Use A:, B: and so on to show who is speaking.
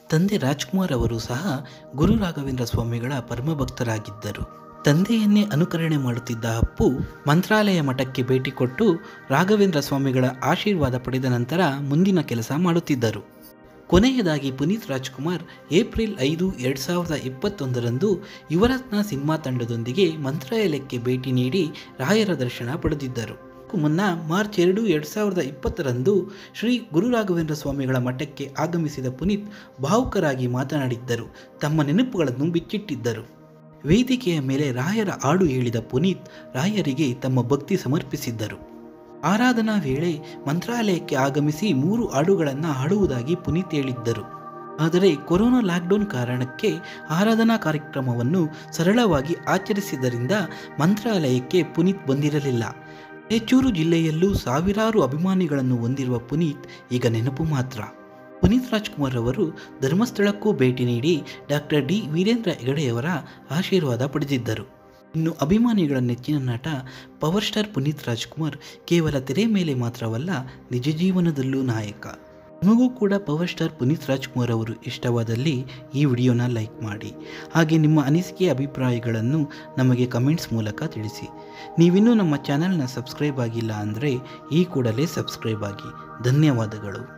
A: ತಂದೆ ರಾಜ್ಕುಮಾರ್ ಅವರು ಸಹ ಗುರು ರಾಘವೇಂದ್ರ ಸ್ವಾಮಿಗಳ ಪರಮಭಕ್ತರಾಗಿದ್ದರು ತಂದೆಯನ್ನೇ ಅನುಕರಣೆ ಮಾಡುತ್ತಿದ್ದ ಅಪ್ಪು ಮಂತ್ರಾಲಯ ಮಠಕ್ಕೆ ಭೇಟಿ ಕೊಟ್ಟು ರಾಘವೇಂದ್ರ ಸ್ವಾಮಿಗಳ ಆಶೀರ್ವಾದ ಪಡೆದ ನಂತರ ಮುಂದಿನ ಕೆಲಸ ಮಾಡುತ್ತಿದ್ದರು ಕೊನೆಯದಾಗಿ ಪುನೀತ್ ರಾಜ್ಕುಮಾರ್ ಏಪ್ರಿಲ್ ಐದು ಎರಡು ಸಾವಿರದ ಇಪ್ಪತ್ತೊಂದರಂದು ಯುವರತ್ನ ಸಿನಿಮಾ ತಂಡದೊಂದಿಗೆ ಮಂತ್ರಾಲಯಕ್ಕೆ ಭೇಟಿ ನೀಡಿ ರಾಯರ ದರ್ಶನ ಪಡೆದಿದ್ದರು ಮುನ್ನ ಮಾರ್ಚ್ ಎರಡು ಎರಡು ಸಾವಿರದ ಇಪ್ಪತ್ತರಂದು ಶ್ರೀ ಗುರು ರಾಘವೇಂದ್ರ ಸ್ವಾಮಿಗಳ ಮಠಕ್ಕೆ ಆಗಮಿಸಿದ ಪುನೀತ್ ಭಾವುಕರಾಗಿ ಮಾತನಾಡಿದ್ದರು ತಮ್ಮ ನೆನಪುಗಳನ್ನು ಬಿಚ್ಚಿಟ್ಟಿದ್ದರು ವೇದಿಕೆಯ ಮೇಲೆ ರಾಯರ ಹಾಡು ಹೇಳಿದ ಪುನೀತ್ ರಾಯರಿಗೆ ತಮ್ಮ ಭಕ್ತಿ ಸಮರ್ಪಿಸಿದ್ದರು ಆರಾಧನಾ ವೇಳೆ ಮಂತ್ರಾಲಯಕ್ಕೆ ಆಗಮಿಸಿ ಮೂರು ಹಾಡುಗಳನ್ನು ಹಾಡುವುದಾಗಿ ಪುನೀತ್ ಹೇಳಿದ್ದರು ಆದರೆ ಕೊರೋನಾ ಲಾಕ್ಡೌನ್ ಕಾರಣಕ್ಕೆ ಆರಾಧನಾ ಕಾರ್ಯಕ್ರಮವನ್ನು ಸರಳವಾಗಿ ಆಚರಿಸಿದ್ದರಿಂದ ಮಂತ್ರಾಲಯಕ್ಕೆ ಪುನೀತ್ ಬಂದಿರಲಿಲ್ಲ ರಾಯಚೂರು ಜಿಲ್ಲೆಯಲ್ಲೂ ಸಾವಿರಾರು ಅಭಿಮಾನಿಗಳನ್ನು ಹೊಂದಿರುವ ಪುನೀತ್ ಈಗ ನೆನಪು ಮಾತ್ರ ಪುನೀತ್ ರಾಜ್ಕುಮಾರ್ ಅವರು ಧರ್ಮಸ್ಥಳಕ್ಕೂ ಭೇಟಿ ನೀಡಿ ಡಾಕ್ಟರ್ ಡಿ ವೀರೇಂದ್ರ ಹೆಗಡೆಯವರ ಆಶೀರ್ವಾದ ಪಡೆದಿದ್ದರು ಇನ್ನು ಅಭಿಮಾನಿಗಳ ನೆಚ್ಚಿನ ನಟ ಪವರ್ ಸ್ಟಾರ್ ಪುನೀತ್ ರಾಜ್ಕುಮಾರ್ ಕೇವಲ ತೆರೆ ಮೇಲೆ ಮಾತ್ರವಲ್ಲ ನಿಜ ಜೀವನದಲ್ಲೂ ನಾಯಕ ನಿಮಗೂ ಕೂಡ ಪವರ್ ಸ್ಟಾರ್ ಪುನೀತ್ ರಾಜ್ಕುಮಾರ್ ಅವರು ಇಷ್ಟವಾದಲ್ಲಿ ಈ ವಿಡಿಯೋನ ಲೈಕ್ ಮಾಡಿ ಹಾಗೆ ನಿಮ್ಮ ಅನಿಸಿಕೆ ಅಭಿಪ್ರಾಯಗಳನ್ನು ನಮಗೆ ಕಮೆಂಟ್ಸ್ ಮೂಲಕ ತಿಳಿಸಿ ನೀವಿನ್ನೂ ನಮ್ಮ ಚಾನಲ್ನ ಸಬ್ಸ್ಕ್ರೈಬ್ ಆಗಿಲ್ಲ ಅಂದರೆ ಈ ಕೂಡಲೇ ಸಬ್ಸ್ಕ್ರೈಬ್ ಆಗಿ ಧನ್ಯವಾದಗಳು